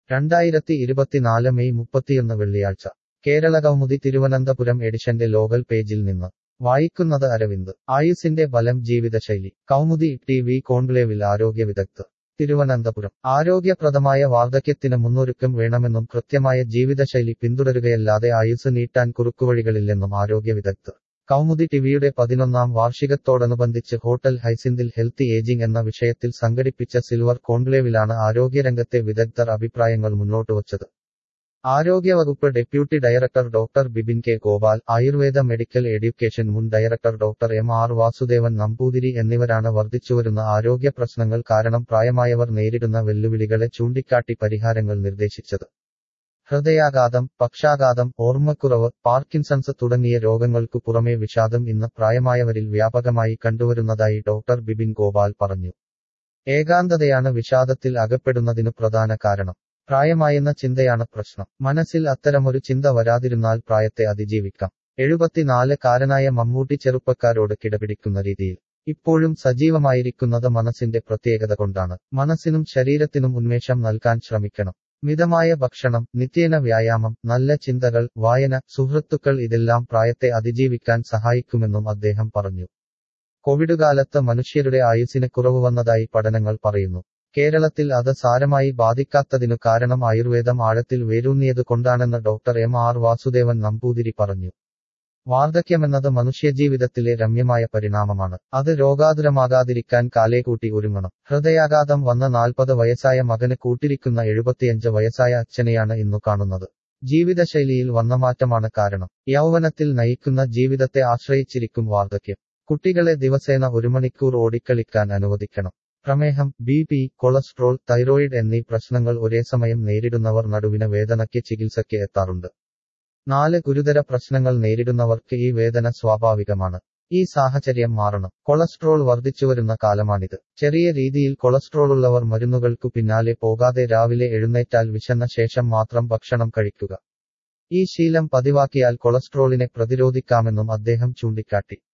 രണ്ടായിരത്തി ഇരുപത്തിനാല് മെയ് മുപ്പത്തിയൊന്ന് വെള്ളിയാഴ്ച കേരള കൗമുദി തിരുവനന്തപുരം എഡിഷന്റെ ലോകൽ പേജിൽ നിന്ന് വായിക്കുന്നത് അരവിന്ദ് ആയുസിന്റെ ബലം ജീവിതശൈലി കൗമുദി ടി വി കോൺക്ലേവിൽ ആരോഗ്യ വിദഗ്ധർ തിരുവനന്തപുരം ആരോഗ്യപ്രദമായ വാർദ്ധക്യത്തിന് മുന്നൊരുക്കം വേണമെന്നും കൃത്യമായ ജീവിതശൈലി പിന്തുടരുകയല്ലാതെ ആയുസ് നീട്ടാൻ കുറുക്കുവഴികളില്ലെന്നും ആരോഗ്യ വിദഗ്ധർ കൗമുദി ടിവിയുടെ പതിനൊന്നാം വാർഷികത്തോടനുബന്ധിച്ച് ഹോട്ടൽ ഹൈസിന്തിൽ ഹെൽത്തി ഏജിംഗ് എന്ന വിഷയത്തിൽ സംഘടിപ്പിച്ച സിൽവർ കോൺക്ലേവിലാണ് ആരോഗ്യരംഗത്തെ വിദഗ്ധർ അഭിപ്രായങ്ങൾ മുന്നോട്ടുവച്ചത് ആരോഗ്യവകുപ്പ് deputy director doctor Bibin K Gopal Ayurveda medical education മുൻ director doctor M R Vasudevan Namboothiri എന്നിവരാണ് വർദ്ധിച്ചുവരുന്ന ആരോഗ്യ പ്രശ്നങ്ങൾ കാരണം പ്രായമായവർ നേരിടുന്ന വെല്ലുവിളികളെ ചൂണ്ടിക്കാട്ടി പരിഹാരങ്ങൾ നിർദ്ദേശിച്ചത് ഹൃദയാഘാതം പക്ഷാഘാതം ഓർമ്മക്കുറവ് പാർക്കിൻസൺസ് തുടങ്ങിയ രോഗങ്ങൾക്കു പുറമെ വിഷാദം ഇന്ന് പ്രായമായവരിൽ വ്യാപകമായി കണ്ടുവരുന്നതായി ഡോക്ടർ ബിബിൻ ഗോപാൽ പറഞ്ഞു ഏകാന്തതയാണ് വിഷാദത്തിൽ അകപ്പെടുന്നതിനു പ്രധാന കാരണം പ്രായമായെന്ന ചിന്തയാണ് പ്രശ്നം മനസ്സിൽ അത്തരമൊരു ചിന്ത വരാതിരുന്നാൽ പ്രായത്തെ അതിജീവിക്കാം എഴുപത്തിനാല് കാരനായ മമ്മൂട്ടി ചെറുപ്പക്കാരോട് കിടപിടിക്കുന്ന രീതിയിൽ ഇപ്പോഴും സജീവമായിരിക്കുന്നത് മനസ്സിന്റെ പ്രത്യേകത കൊണ്ടാണ് മനസ്സിനും ശരീരത്തിനും ഉന്മേഷം നൽകാൻ ശ്രമിക്കണം മിതമായ ഭക്ഷണം നിത്യേന വ്യായാമം നല്ല ചിന്തകൾ വായന സുഹൃത്തുക്കൾ ഇതെല്ലാം പ്രായത്തെ അതിജീവിക്കാൻ സഹായിക്കുമെന്നും അദ്ദേഹം പറഞ്ഞു കോവിഡ് കാലത്ത് മനുഷ്യരുടെ ആയുസിന് കുറവ് വന്നതായി പഠനങ്ങൾ പറയുന്നു കേരളത്തിൽ അത് സാരമായി ബാധിക്കാത്തതിനു കാരണം ആയുർവേദം ആഴത്തിൽ വേരൂന്നിയത് കൊണ്ടാണെന്ന് doctor M R Vasudevan Namboothiri പറഞ്ഞു വാർദ്ധക്യമെന്നത് മനുഷ്യജീവിതത്തിലെ രമ്യമായ പരിണാമമാണ് അത് രോഗാതുരമാകാതിരിക്കാൻ കാലേകൂട്ടി ഒരുങ്ങണം ഹൃദയാഘാതം വന്ന നാൽപ്പത് വയസ്സായ മകന് കൂട്ടിരിക്കുന്ന എഴുപത്തിയഞ്ച് വയസ്സായ അച്ഛനെയാണ് ഇന്നു കാണുന്നത് ജീവിതശൈലിയിൽ വന്ന മാറ്റമാണ് കാരണം യൗവനത്തിൽ നയിക്കുന്ന ജീവിതത്തെ ആശ്രയിച്ചിരിക്കും വാർദ്ധക്യം കുട്ടികളെ ദിവസേന ഒരു മണിക്കൂർ ഓടിക്കളിക്കാൻ അനുവദിക്കണം പ്രമേഹം ബി പി കൊളസ്ട്രോൾ തൈറോയിഡ് എന്നീ പ്രശ്നങ്ങൾ ഒരേ സമയം നേരിടുന്നവർ നടുവിന് വേദനയ്ക്ക് ചികിത്സയ്ക്ക് എത്താറുണ്ട് നാല് ഗുരുതര പ്രശ്നങ്ങൾ നേരിടുന്നവർക്ക് ഈ വേദന സ്വാഭാവികമാണ് ഈ സാഹചര്യം മാറണം കൊളസ്ട്രോൾ വർദ്ധിച്ചുവരുന്ന കാലമാണിത് ചെറിയ രീതിയിൽ കൊളസ്ട്രോളുള്ളവർ മരുന്നുകൾക്കു പിന്നാലെ പോകാതെ രാവിലെ എഴുന്നേറ്റാൽ വിശന്ന ശേഷം മാത്രം ഭക്ഷണം കഴിക്കുക ഈ ശീലം പതിവാക്കിയാൽ കൊളസ്ട്രോളിനെ പ്രതിരോധിക്കാമെന്നും അദ്ദേഹം ചൂണ്ടിക്കാട്ടി